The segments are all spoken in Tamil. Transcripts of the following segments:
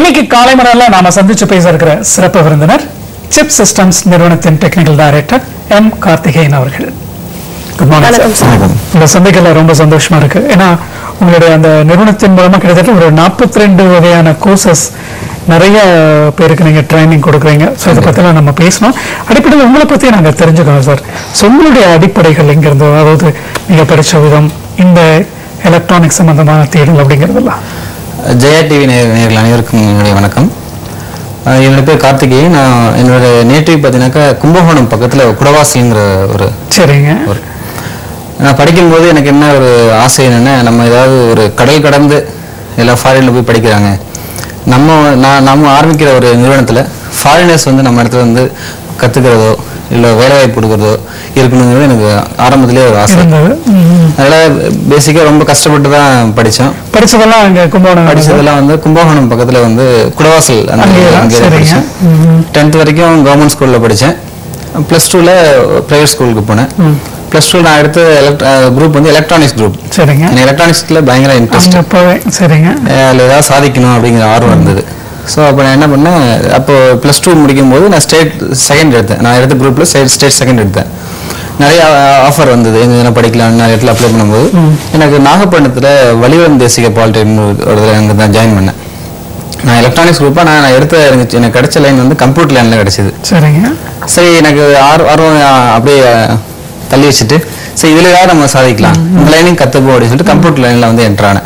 இன்னைக்கு காலை மணல்ல நாம சந்திச்சு பேச இருக்கிற சிறப்பு விருந்தினர் சிப் சிஸ்டம்ஸ் நிறுவனத்தின் டெக்னிக்கல் டைரக்டர் எம் கார்த்திகேயன் அவர்கள் குட் மார்னிங் வணக்கம் சார் உங்களை சந்திக்கல ரொம்ப சந்தோஷமா இருக்கு ஏன்னா உங்களுடைய அந்த நிறுவனத்தின் மூலமா கிட்டத்தட்ட ஒரு 42 வகையான கோர்சஸ் நிறைய பேருக்கு நீங்க ட்ரைனிங் கொடுக்குறீங்க ஸோ இதை பத்திலாம் நம்ம பேசணும் அடிப்படையில் உங்களை பத்தி நாங்க தெரிஞ்சுக்கணும் சார் ஸோ உங்களுடைய அடிப்படைகள் எங்க இருந்து அதாவது நீங்க படிச்ச விதம் இந்த எலக்ட்ரானிக் சம்பந்தமான தேடல் அப்படிங்கிறதெல்லாம் ஜெயா டிவி நேயர் நேயர்கள் அனைவருக்கும் என்னுடைய வணக்கம் அஹ் என்னோட பேர் கார்த்திகேயன் நான் என்னோட நேட்டிவ் பார்த்தீங்கன்னாக்கா கும்பகோணம் பக்கத்தில் குடவாசிங்கிற ஒரு சரிங்க ஒரு நான் படிக்கும்போது எனக்கு என்ன ஒரு ஆசை என்னென்னா நம்ம ஏதாவது ஒரு கடல் கடந்து எல்லாம் ஃபாரினில் போய் படிக்கிறாங்க நம்ம நான் நம்ம ஆரம்பிக்கிற ஒரு நிறுவனத்தில் ஃபாரினர்ஸ் வந்து நம்ம இடத்துல வந்து கற்றுக்கிறதோ இல்லை வேலைவாய்ப்பு கொடுக்குறதோ இருக்கணுங்கிறது எனக்கு ஆரம்பத்திலே ஒரு ஆசை இருந்தது ம். அதனால் பேசிக்காக ரொம்ப கஷ்டப்பட்டு தான் படித்தோம் படிச்சதெல்லாம் அங்க கும்பகோணம் படிச்சதெல்லாம் வந்து கும்பகோணம் பக்கத்துல வந்து குடவாசல் அந்த அங்கேயேதான், அங்கேயே தான் சரிங்க. படிச்சேன் டென்த் வரைக்கும் கவர்மெண்ட் ஸ்கூல்ல படிச்சேன் ப்ளஸ் டூல பிரைவேட் ஸ்கூலுக்கு போனேன் ப்ளஸ் டூ நான் எடுத்த குரூப் வந்து எலக்ட்ரானிக்ஸ் குரூப் சரிங்க எனக்கு எலக்ட்ரானிக்ஸ்ல பயங்கர இன்ட்ரெஸ்ட் அங்க போவே சரிங்க அதில் ஏதாவது சாதிக்கணும் அப்படிங்கிற ஆர்வம் இருந்தது ஸோ அப்போ நான் என்ன பண்ணேன் அப்போ ப்ளஸ் டூ முடிக்கும் போது நான் ஸ்டேட் செகண்ட் எடுத்தேன் நான் எடுத்த குரூப்பில் ஸ்டேட் ஸ்டேட் செகண்ட் எடுத்தேன் நிறைய ஆஃபர் வந்தது எங்க இதில் படிக்கலாம் நிறைய இடத்துல அப்ளை பண்ணும்போது எனக்கு நாகப்பட்டினத்தில் வலிவரம் தேசிக பாலிடெக்னிக் ஒரு இதில் அங்கே தான் ஜாயின் பண்ணேன் நான் எலக்ட்ரானிக்ஸ் குரூப்பாக நான் நான் எடுத்த எனக்கு எனக்கு கிடைச்ச லைன் வந்து கம்ப்யூட்டர் லைனில் கிடைச்சிது சரிங்க சரி எனக்கு ஆர்வம் ஆர்வம் அப்படியே தள்ளி வச்சுட்டு சரி இதுல ஏதாவது நம்ம சாதிக்கலாம் இந்த லைனையும் கற்றுப்போம் அப்படின்னு சொல்லிட்டு கம்ப்யூட்டர் லைனில் வந்து என்ட்ரானேன்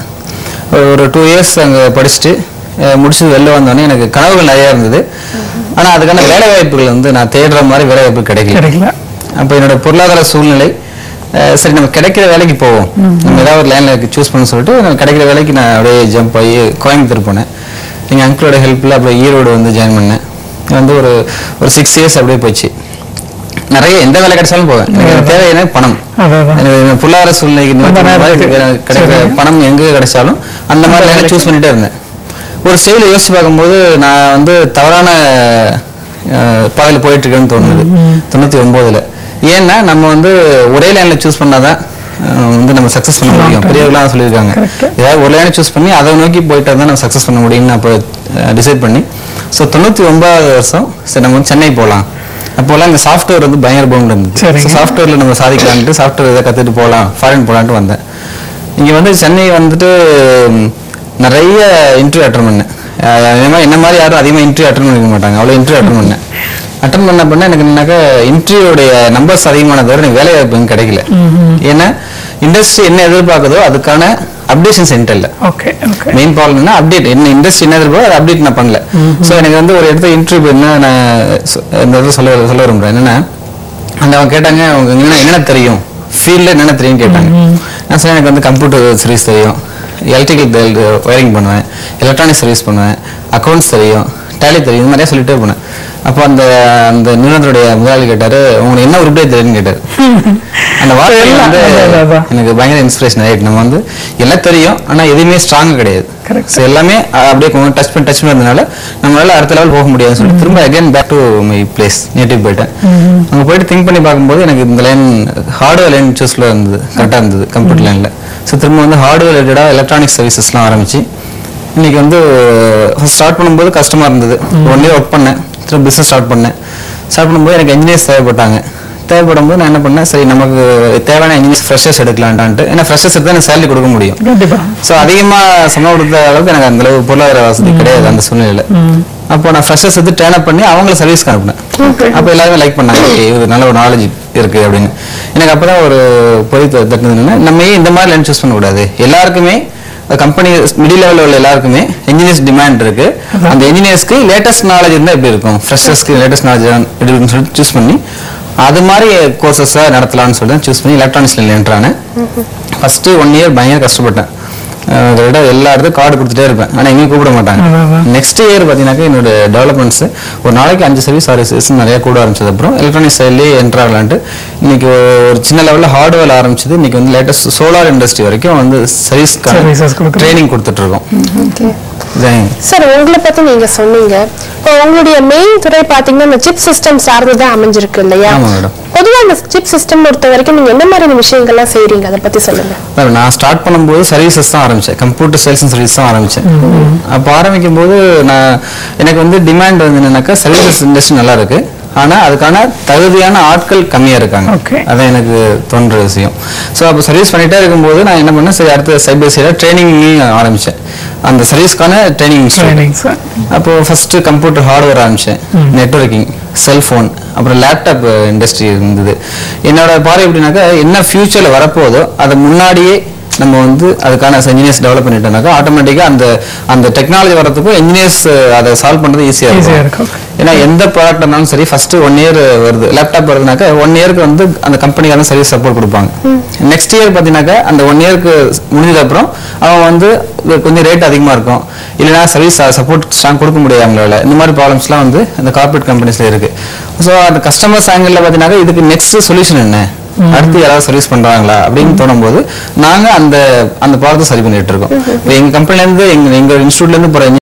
ஒரு டூ இயர்ஸ் அங்கே படிச்சுட்டு அஹ், முடிச்சு வெளில வந்தோடனே எனக்கு கனவுகள் நிறையா இருந்தது ஆனால் அதுக்கான வேலை வாய்ப்புகள் வந்து நான் தேடுற மாதிரி வேலை வாய்ப்பு கிடைக்கல கிடைக்கல அப்போ என்னோட பொருளாதார சூழ்நிலை அஹ், சரி நம்ம கிடைக்கிற வேலைக்கு போவோம் நம்ம ஏதாவது ஒரு லைனில் சூஸ் பண்ண சொல்லிட்டு நான் கிடைக்கிற வேலைக்கு நான் அப்படியே ஜம்ப் ஆகி கோயம்புத்தூர் போனேன் எங்கள் அங்கிளோட ஹெல்ப்பில் அப்படியே ஈரோடு வந்து ஜாயின் பண்ணேன் வந்து ஒரு ஒரு சிக்ஸ் இயர்ஸ் அப்படியே போச்சு நிறைய எந்த வேலை கிடைச்சாலும் போவேன் எனக்கு தேவை என்ன பணம் அதான் எனக்கு பொருளாதார சூழ்நிலைக்கு அந்த நிமித்தம் மாதிரி நேரத்துக்கு. எனக்கு கிடைக்கிற சரி. பணம் எங்க கிடைச்சாலும் அந்த மாதிரி லைனை சூஸ் பண்ணிட்டே இருந்தேன் ஒரு ஸ்டேஜில் யோசிச்சு பார்க்கும்போது நான் வந்து தவறான அஹ், பாதையில போயிட்டு இருக்கேன்னு தோணுது தொண்ணூத்தி ஒன்பதுல ஏன்னா நம்ம வந்து ஒரே லைன்ல சூஸ் பண்ணாதான் அஹ், வந்து நம்ம சக்சஸ் பண்ண முடியும் பெரியவர்களாம் சொல்லியிருக்காங்க Correct. ஏதாவது ஒரு லைனை சூஸ் பண்ணி அதை நோக்கி போயிட்டா தான் நம்ம சக்சஸ் பண்ண முடியும்னு அப்போ டிசைட் பண்ணி ஸோ தொண்ணூத்தி ஒன்பதாவது வருஷம் சரி நம்ம வந்து சென்னை போகலாம் அப்போலாம் இங்கே சாஃப்ட்வேர் வந்து பயங்கர பூம் இருந்தது சரிங்க. சாஃப்ட்வேர்ல நம்ம சாதிக்கலான்ட்டு சாஃப்ட்வேர் இதை கற்றுட்டு போகலாம் ஃபாரின் போகலான்ட்டு வந்தேன் இங்கே வந்து சென்னை வந்துட்டு ம், நிறைய இன்டர்வியூ அட்டன் பண்ணேன் அஹ் அதே மாதிரி என்ன மாதிரி யாரும் அதிகமாக இன்டர்வியூ அட்டன் பண்ணிக்க மாட்டாங்க அவ்வளோ இன்டர்வியூ அட்டன் பண்ணேன் அட்டன் பண்ண பண்ண எனக்கு என்னன்னாக்கா இன்டர்வியூடைய நம்பர்ஸ் அதிகமான தவிர எனக்கு வேலை வாய்ப்பு எங்கேயும் கிடைக்கல ஏன்னா இண்டஸ்ட்ரி என்ன எதிர்பார்க்குதோ அதுக்கான அப்டேஷன் சென்டர் இல்லை ஓகே ஓகே மெயின் ப்ராப்ளம் என்ன அப்டேட் என்ன இண்டஸ்ட்ரி என்ன இருக்கோ அதை அப்டேட் நான் பண்ணல ஸோ எனக்கு வந்து ஒரு இடத்துல இன்டர்வியூ என்ன நான் சொ- இந்த இடத்துல சொல்ல சொல்ல விரும்புறேன் என்னன்னா அந்த அவங்க கேட்டாங்க அவங்க என்ன என்னென்ன தெரியும் ஃபீல்டில் என்னென்ன தெரியும் கேட்டாங்க நான் சொன்னேன் எனக்கு வந்து கம்ப்யூட்டர் சர்வீஸ் தெரியும் எலக்ட்ரிக்கல் ஒயரிங் பண்ணுவேன் எலக்ட்ரானிக் சர்வீஸ் பண்ணுவேன் அக்கௌண்ட்ஸ் தெரியும் டேலி தெரியும் இந்த மாதிரியா சொல்லிட்டே போனேன் அப்போ அந்த அந்த நிறுவனத்துடைய முதலாளி கேட்டாரு உங்களுக்கு என்ன உருப்படியே தெரியும்னு கேட்டாரு அந்த வார்த்தை வந்து அதான், அதான். எனக்கு பயங்கர இன்ஸ்பிரேஷன் ஆயிட்டு நம்ம வந்து எல்லாம் தெரியும் ஆனா எதுவுமே ஸ்ட்ராங் கிடையாது Correct. So எல்லாமே அஹ், அப்படியே கொஞ்சம் டச் பண்ணி டச் பண்ணதுனால நம்மளால அடுத்த லெவல் போக முடியாதுன்னு சொல்லி திரும்ப again back to my place native போயிட்டேன் அங்க போயிட்டு திங்க் பண்ணி பார்க்கும்போது எனக்கு இந்த லைன் ஹார்ட்வேர் லைன் சூஸ்ல இருந்தது கரெக்டாக இருந்தது கம்ப்யூட்டர் லைன்ல ஸோ திரும்ப வந்து ஹார்ட்வேர் ரிலேட்டடாக எலக்ட்ரானிக் சர்வீசஸ்லாம் ஆரம்பிச்சு இன்னைக்கு வந்து ஸ்டார்ட் பண்ணும்போது கஷ்டமா இருந்தது ஒன் இயர் ஒர்க் பண்ணேன் திரும்ப பிஸ்னஸ் ஸ்டார்ட் பண்ணேன் ஸ்டார்ட் பண்ணும்போது எனக்கு இன்ஜினியர்ஸ் தேவைப்பட்டாங்க தேவைப்படும் போது நான் என்ன பண்ணேன் சரி நமக்கு தேவையான இன்ஜினியர்ஸ் ஃப்ரெஷர்ஸ் எடுக்கலான்ட்டான்ட்டு ஏன்னா ஃப்ரெஷர்ஸ் தான் எனக்கு சேலரி கொடுக்க முடியும் கண்டிப்பா ஸோ அதிகமாக சம்பளம் கொடுத்த அளவுக்கு எனக்கு அந்த அளவு பொருளாதார வசதி கிடையாது அந்த சூழ்நிலையில அப்போ நான் ஃப்ரெஷர்ஸ் எடுத்து டேர்ன் அப் பண்ணி அவங்கள சர்வீஸ்க்கு அனுப்பினேன் Okay. அப்போ எல்லாருமே லைக் பண்ணாங்க ஓகே இது நல்ல ஒரு நாலேஜ் இருக்கு அப்படின்னு எனக்கு அப்பதான் ஒரு பொறி த- தட்டுனது என்னன்னா நம்ம ஏன் இந்த மாதிரி லைன் சூஸ் பண்ணக்கூடாது எல்லாருக்குமே கம்பெனி மிடில் லெவலில் உள்ள எல்லாருக்குமே இன்ஜினியர்ஸ் டிமாண்ட் இருக்கு அந்த இன்ஜினியர்ஸ்க்கு லேட்டஸ்ட் நாலேஜ் இருந்தால் எப்படி இருக்கும் ஃப்ரெஷர்ஸ்க்கு லேட்டஸ்ட் நாலேஜ் எப்படி இருக்குன்னு சொல்லிட்டு சூஸ் பண்ணி அது மாதிரி கோர்சஸாக நடத்தலாம்னு சொல்லி தான் சூஸ் பண்ணி எலக்ட்ரானிக்ஸ் லைன் என்ட்ரானேன் ஃபஸ்ட்டு ஒன் இயர் பயங்கர கஷ்டப்பட்டேன் அஹ் அதை விட எல்லா இடத்துக்கும் கார்டு கொடுத்துட்டே இருப்பேன் ஆனால் எங்கேயும் கூப்பிட மாட்டாங்க அதான், அதான். நெக்ஸ்ட் இயர் பார்த்தீங்கன்னாக்கா என்னோட டெவலப்மெண்ட்ஸ் ஒரு நாளைக்கு அஞ்சு சர்வீஸ் ஆறு சர்வீஸ் நிறைய கூட ஆரம்பிச்சது அப்புறம் எலக்ட்ரானிக் சைட்லேயே என்டர் ஆகலான்ட்டு இன்னைக்கு ஒரு சின்ன லெவலில் ஹார்ட்வேர் ஆரம்பிச்சது இன்னைக்கு வந்து லேட்டஸ்ட் சோலார் இண்டஸ்ட்ரி வரைக்கும் வந்து சர்வீஸ்க்கான Services கொடுக்குறோம். ட்ரைனிங் கொடுத்துட்டு இருக்கோம் ஓகே இதான் சார் உங்களை பத்தி நீங்க சொன்னீங்க இப்போ உங்களுடைய மெயின் துறை பாத்தீங்கன்னா இந்த சிப் சிஸ்டம் சார்ந்து தான் அமைஞ்சிருக்கு இல்லையா ஆமா, madam. இப்போ பொதுவா அந்த சிப் சிஸ்டம் பொறுத்த வரைக்கும் நீங்க என்ன மாதிரியான விஷயங்கள்லாம் செய்றீங்க அதை பத்தி சொல்லுங்க அதான் நான் ஸ்டார்ட் பண்ணும்போது சர்வீசஸ் தான் ஆரம்பிச்சேன் கம்ப்யூட்டர் சேல்ஸ் அண்ட் சர்வீஸ் தான் ஆரம்பிச்சேன் அப்போ ஆரம்பிக்கும் போது நான் எனக்கு வந்து டிமாண்ட் வந்து என்னன்னாக்கா சர்வீசஸ் இண்டஸ்ட்ரி நல்லா இருக்கு ஆனா அதுக்கான தகுதியான ஆட்கள் கம்மியா இருக்காங்க Okay. அதான் எனக்கு தோன்ற விஷயம் ஸோ அப்போ சர்வீஸ் பண்ணிட்டே இருக்கும்போது நான் என்ன பண்ணேன் சரி அடுத்த சைபர் சைடாக ட்ரைனிங் ஆரம்பிச்சேன் அந்த சர்வீஸ்க்கான ட்ரைனிங் ட்ரைனிங் சார் அப்போ ஃபர்ஸ்ட் கம்ப்யூட்டர் ஹார்ட்வேர் ஆரம்பிச்சேன் நெட்வொர்க்கிங் செல்ஃபோன் அப்புறம் லேப்டாப் இண்டஸ்ட்ரி இருந்தது என்னோட பார்வை எப்படின்னாக்கா என்ன ஃபியூச்சர்ல வரப்போதோ அதை முன்னாடியே நம்ம வந்து அதுக்கான இன்ஜினியர்ஸ் டெவலப் பண்ணிட்டோம்னாக்கா ஆட்டோமேட்டிக்காக அந்த அந்த டெக்னாலஜி வரதுக்கும் இன்ஜினியர்ஸ் அதை சால்வ் பண்ணுறது ஈஸியாக ஈஸியாக இருக்கும் இருக்கும் ஏன்னா எந்த ப்ராடக்ட் இருந்தாலும் சரி ஃபர்ஸ்ட் ஒன் இயர் வருது லேப்டாப் வருதுனாக்கா ஒன் இயருக்கு வந்து அந்த கம்பெனிக்கான சர்வீஸ் சப்போர்ட் கொடுப்பாங்க நெக்ஸ்ட் இயர் பார்த்தீங்கன்னாக்கா அந்த ஒன் இயருக்கு முடிஞ்சது அப்புறம் அவன் வந்து இது கொஞ்சம் ரேட் அதிகமாக இருக்கும் இல்லைனா சர்வீஸ் சப்போர்ட் ஸ்ட்ராங் கொடுக்க முடியாது அவங்களால இந்த மாதிரி ப்ராப்ளம்ஸ்லாம் வந்து அந்த கார்பரேட் கம்பெனிஸ்ல இருக்கு ஸோ அந்த கஸ்டமர்ஸ் ஆங்கிளில் பார்த்தீங்கன்னாக்கா இதுக்கு நெக்ஸ்ட் சொல்யூஷன் என்ன அடுத்து யாராவது சர்வீஸ் பண்றாங்களா அப்படின்னு தோணும்போது நாங்க அந்த அந்த ப்ராடக்ட் சரி பண்ணிட்டு இருக்கோம் இப்போ எங்க கம்பெனில இருந்து எங்க எங்க இன்ஸ்டியூட்ல இருந்து போற